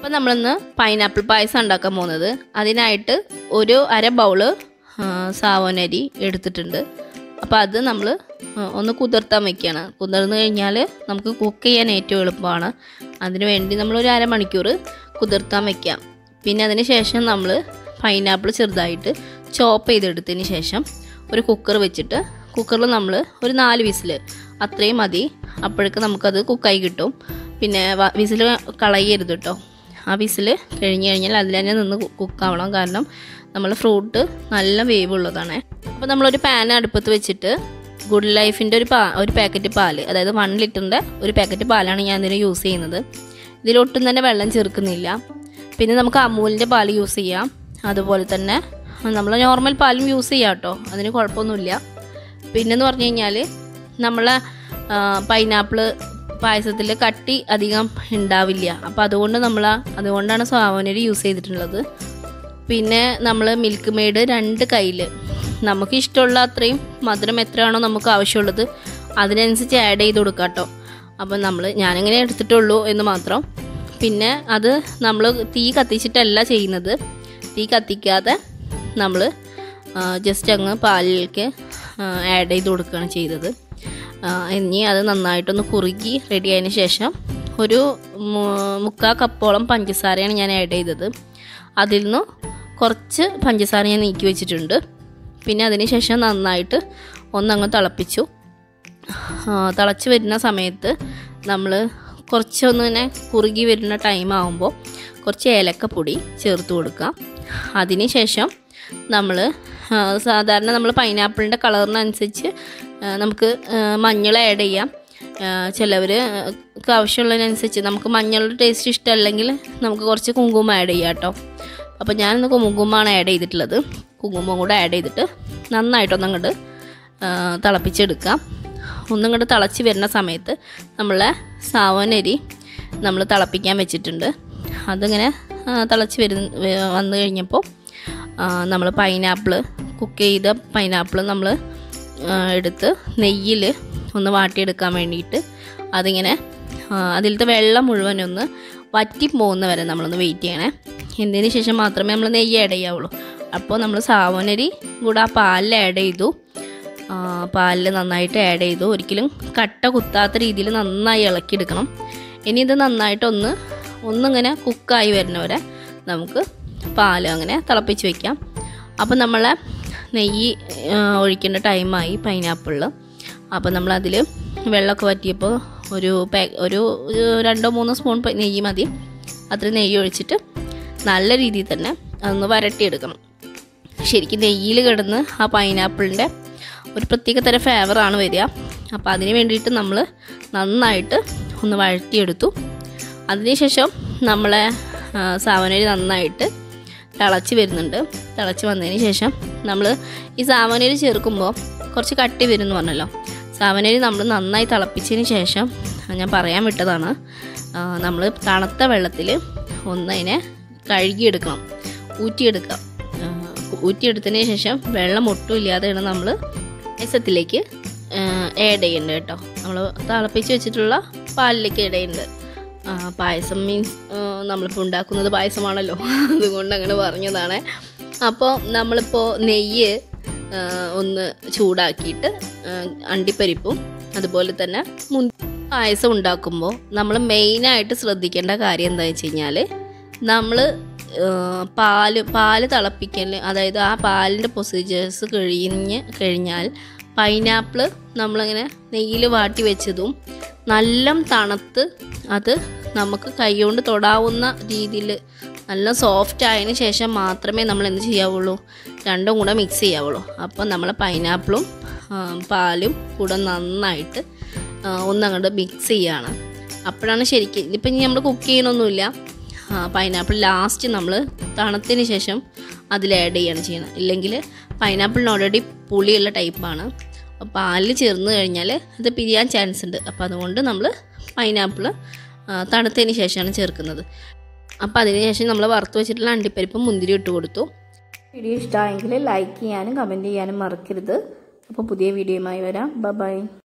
അപ്പം നമ്മളിന്ന് പൈനാപ്പിൾ പായസം ഉണ്ടാക്കാൻ പോകുന്നത് അതിനായിട്ട് ഒരു അര ബൗള് ആ, സാവോനരി എടുത്തിട്ടുണ്ട് അപ്പോൾ അത് നമ്മൾ ഒന്ന് കുതിർത്താൻ വെക്കുകയാണ് കുതിർന്ന് കഴിഞ്ഞാൽ നമുക്ക് കുക്ക് ചെയ്യാൻ ഏറ്റവും എളുപ്പമാണ് അതിന് വേണ്ടി നമ്മളൊരു അരമണിക്കൂർ കുതിർത്താൻ വെക്കാം പിന്നെ അതിന് ശേഷം നമ്മൾ പൈനാപ്പിൾ ചെറുതായിട്ട് ചോപ്പ് ചെയ്തെടുത്തതിന് ശേഷം ഒരു കുക്കർ വെച്ചിട്ട് കുക്കറിൽ നമ്മൾ ഒരു നാല് വിസിൽ അത്രയും മതി അപ്പോഴേക്ക് നമുക്കത് കുക്കായി കിട്ടും പിന്നെ വിസിൽ കളയരുത് കേട്ടോ ആ വിസിൽ കഴിഞ്ഞ് കഴിഞ്ഞാൽ അതിൽ തന്നെ നിന്ന് കുക്കാവണം കാരണം നമ്മൾ ഫ്രൂട്ട് നല്ല വേവ് ഉള്ളതാണ് അപ്പോൾ നമ്മളൊരു പാൻ അടുപ്പത്ത് വെച്ചിട്ട് ഗുഡ് ലൈഫിൻ്റെ ഒരു പാ ഒരു പാക്കറ്റ് പാല് അതായത് വൺ ലിറ്ററിൻ്റെ ഒരു പാക്കറ്റ് പാലാണ് ഞാൻ ഇതിന് യൂസ് ചെയ്യുന്നത് ഇതിലൊട്ടും തന്നെ വെള്ളം ചേർക്കുന്നില്ല പിന്നെ നമുക്ക് അമൂലിൻ്റെ പാല് യൂസ് ചെയ്യാം അതുപോലെ തന്നെ നമ്മൾ നോർമൽ പാലും യൂസ് ചെയ്യാം കേട്ടോ അതിന് കുഴപ്പമൊന്നുമില്ല പിന്നെന്ന് പറഞ്ഞു കഴിഞ്ഞാൽ നമ്മളെ പൈനാപ്പിൾ പായസത്തിൽ കട്ടി അധികം ഉണ്ടാവില്ല അപ്പോൾ അതുകൊണ്ട് നമ്മൾ അതുകൊണ്ടാണ് സാവനരി യൂസ് ചെയ്തിട്ടുള്ളത് പിന്നെ നമ്മൾ മിൽക്ക് മെയ്ഡ് രണ്ട് കയ്യിൽ നമുക്ക് ഇഷ്ടമുള്ള അത്രയും മധുരം എത്രയാണോ നമുക്ക് ആവശ്യമുള്ളത് അതിനനുസരിച്ച് ആഡ് ചെയ്ത് കൊടുക്കാം കേട്ടോ അപ്പം നമ്മൾ ഞാനിങ്ങനെ എടുത്തിട്ടുള്ളൂ എന്ന് മാത്രം പിന്നെ അത് നമ്മൾ തീ കത്തിച്ചിട്ടല്ല ചെയ്യുന്നത് തീ കത്തിക്കാതെ നമ്മൾ ജസ്റ്റ് അങ്ങ് പാലിലേക്ക് ആഡ് ചെയ്ത് കൊടുക്കുകയാണ് ചെയ്തത് ആ, ഇനി അത് നന്നായിട്ടൊന്ന് കുറുകി റെഡി ആയതിന് ശേഷം ഒരു മു- മുക്കാൽ കപ്പോളം പഞ്ചസാരയാണ് ഞാൻ ആഡ് ചെയ്തത് അതിൽ നിന്ന് കുറച്ച് പഞ്ചസാര ഞാൻ നീക്കി വെച്ചിട്ടുണ്ട് പിന്നെ അതിന് ശേഷം നന്നായിട്ട് ഒന്നങ്ങ് തിളപ്പിച്ചു ആ, തിളച്ച് വരുന്ന സമയത്ത് നമ്മൾ കുറച്ചൊന്ന് ഇങ്ങനെ കുറുകി വരുന്ന ടൈം ആകുമ്പോൾ കുറച്ച് ഏലക്കപ്പൊടി ചേർത്ത് കൊടുക്കാം അതിന് ശേഷം നമ്മൾ സാധാരണ നമ്മൾ പൈനാപ്പിളിൻ്റെ കളറിനനുസരിച്ച് ആ, നമുക്ക് ആ, മഞ്ഞൾ ആഡ് ചെയ്യാം ചിലവർ ആവശ്യമുള്ളതിനനുസരിച്ച് നമുക്ക് മഞ്ഞളുടെ ടേസ്റ്റ് ഇഷ്ടമല്ലെങ്കിൽ നമുക്ക് കുറച്ച് കുങ്കുമം ആഡ് ചെയ്യാം കേട്ടോ അപ്പോൾ ഞാനിന്ന് കുങ്കുമമാണ് ആഡ് ചെയ്തിട്ടുള്ളത് കുങ്കുമം കൂടെ ആഡ് ചെയ്തിട്ട് നന്നായിട്ടൊന്നങ്ങോട്ട് തിളപ്പിച്ചെടുക്കാം ഒന്നിങ്ങോട്ട് തിളച്ച് വരുന്ന സമയത്ത് നമ്മളെ സാവനരി നമ്മൾ തിളപ്പിക്കാൻ വെച്ചിട്ടുണ്ട് അതിങ്ങനെ ആ, തിളച്ച് വരുന്ന വ- വന്നു കഴിഞ്ഞപ്പോൾ നമ്മൾ പൈനാപ്പിൾ കുക്ക് ചെയ്ത പൈനാപ്പിൾ നമ്മൾ എടുത്ത് നെയ്യിൽ ഒന്ന് വാട്ടിയെടുക്കാൻ വേണ്ടിയിട്ട് അതിങ്ങനെ ആ, അതിലത്തെ വെള്ളം മുഴുവനൊന്ന് വറ്റി പോകുന്ന വരെ നമ്മളൊന്ന് വെയിറ്റ് ചെയ്യണേ എന്നതിന് ശേഷം മാത്രമേ നമ്മൾ നെയ്യ് ആഡ് ചെയ്യാവുള്ളൂ അപ്പോൾ നമ്മൾ സാവനരി കൂടെ ആ പാലിൽ ആഡ് ചെയ്തു ആ, പാലിൽ നന്നായിട്ട് ആഡ് ചെയ്തു ഒരിക്കലും കട്ട കുത്താത്ത രീതിയിൽ നന്നായി ഇളക്കിയെടുക്കണം ഇനി ഇത് നന്നായിട്ടൊന്ന് ഒന്നിങ്ങനെ കുക്കായി വരുന്നവരെ നമുക്ക് പാൽ അങ്ങനെ തിളപ്പിച്ച് വെക്കാം അപ്പോൾ നമ്മളെ നെയ്യ് ആ, ഒഴിക്കേണ്ട ടൈമായി പൈനാപ്പിളിൽ അപ്പോൾ നമ്മളതിൽ വെള്ളമൊക്കെ വറ്റിയപ്പോൾ ഒരു പാ ഒരു ഒരു രണ്ടോ മൂന്നോ സ്പൂൺ പ- നെയ്യ് മതി അത്ര നെയ്യ് ഒഴിച്ചിട്ട് നല്ല രീതിയിൽ തന്നെ അതൊന്ന് വരട്ടിയെടുക്കണം ശരിക്കും നെയ്യിൽ കിടന്ന് ആ പൈനാപ്പിളിൻ്റെ ഒരു പ്രത്യേക തരം ഫ്ലേവറാണ് വരിക അപ്പോൾ അതിന് വേണ്ടിയിട്ട് നമ്മൾ നന്നായിട്ട് ഒന്ന് വഴറ്റിയെടുത്തു അതിനുശേഷം നമ്മളെ ആ, സാവനരി നന്നായിട്ട് തിളച്ച് വരുന്നുണ്ട് തിളച്ച് വന്നതിന് ശേഷം നമ്മൾ ഈ സാവനരി ചേർക്കുമ്പോൾ കുറച്ച് കട്ടി വരും എന്ന് പറഞ്ഞല്ലോ സാവനരി നമ്മൾ നന്നായി തിളപ്പിച്ചതിന് ശേഷം ഞാൻ പറയാൻ വിട്ടതാണ് നമ്മൾ തണുത്ത വെള്ളത്തിൽ ഒന്നതിനെ കഴുകിയെടുക്കണം ഊറ്റിയെടുക്കാം ആ, ഊറ്റിയെടുത്തതിന് ശേഷം വെള്ളം ഒട്ടും ഇല്ലാതെയാണ് നമ്മൾ രസത്തിലേക്ക് ആഡ് ചെയ്യേണ്ടത് കേട്ടോ നമ്മൾ തിളപ്പിച്ച് വെച്ചിട്ടുള്ള പാലിലേക്ക് ആഡ് ചെയ്യുന്നുണ്ട് ആ, പായസം മീൻസ് നമ്മളിപ്പോൾ ഉണ്ടാക്കുന്നത് പായസമാണല്ലോ അതുകൊണ്ട് അങ്ങനെ പറഞ്ഞതാണ് അപ്പോൾ നമ്മളിപ്പോൾ നെയ്യ് ആ, ഒന്ന് ചൂടാക്കിയിട്ട് ആ, അണ്ടിപ്പരിപ്പും അതുപോലെ തന്നെ മുന്തി പായസം ഉണ്ടാക്കുമ്പോൾ നമ്മൾ മെയിനായിട്ട് ശ്രദ്ധിക്കേണ്ട കാര്യം എന്താണെന്ന് വെച്ച് കഴിഞ്ഞാൽ നമ്മൾ പാല് പാല് തിളപ്പിക്കൽ അതായത് ആ പാലിൻ്റെ പ്രൊസീജിയേഴ്സ് കഴിഞ്ഞ് കഴിഞ്ഞാൽ പൈനാപ്പിൾ നമ്മളിങ്ങനെ നെയ്യിൽ വാട്ടി വെച്ചതും നല്ല തണുത്ത് അത് നമുക്ക് കൈകൊണ്ട് തൊടാവുന്ന രീതിയിൽ നല്ല സോഫ്റ്റ് ആയതിന് ശേഷം മാത്രമേ നമ്മൾ എന്ത് ചെയ്യാവുള്ളൂ രണ്ടും കൂടെ മിക്സ് ചെയ്യാവുള്ളൂ അപ്പോൾ നമ്മൾ പൈനാപ്പിളും ആ, പാലും കൂടെ നന്നായിട്ട് ആ, ഒന്നങ്ങോട്ട് മിക്സ് ചെയ്യാണ് അപ്പോഴാണ് ശരിക്കും ഇതിപ്പോൾ ഇനി നമ്മൾ കുക്ക് ചെയ്യണമൊന്നുമില്ല പൈനാപ്പിൾ ലാസ്റ്റ് നമ്മൾ തണുത്തതിന് ശേഷം അതിൽ ആഡ് ചെയ്യാണ് ചെയ്യണം ഇല്ലെങ്കിൽ പൈനാപ്പിളിന് ഓൾറെഡി പുളിയുള്ള ടൈപ്പാണ് പാലിൽ ചേർന്ന് കഴിഞ്ഞാൽ അത് പിരിയാൻ ചാൻസ് ഉണ്ട് അപ്പോൾ അതുകൊണ്ട് നമ്മൾ പൈനാപ്പിൾ തണുത്തതിന് ശേഷമാണ് ചേർക്കുന്നത് അപ്പോൾ അതിന് ശേഷം നമ്മൾ വറുത്ത് വെച്ചിട്ടുള്ള അണ്ടിപ്പരിപ്പും മുന്തിരി ഇട്ട് കൊടുത്തു വീഡിയോ ഇഷ്ടമായെങ്കിൽ ലൈക്ക് ചെയ്യാനും കമൻറ്റ് ചെയ്യാനും മറക്കരുത് അപ്പോൾ പുതിയ വീഡിയോയുമായി വരാം ബൈ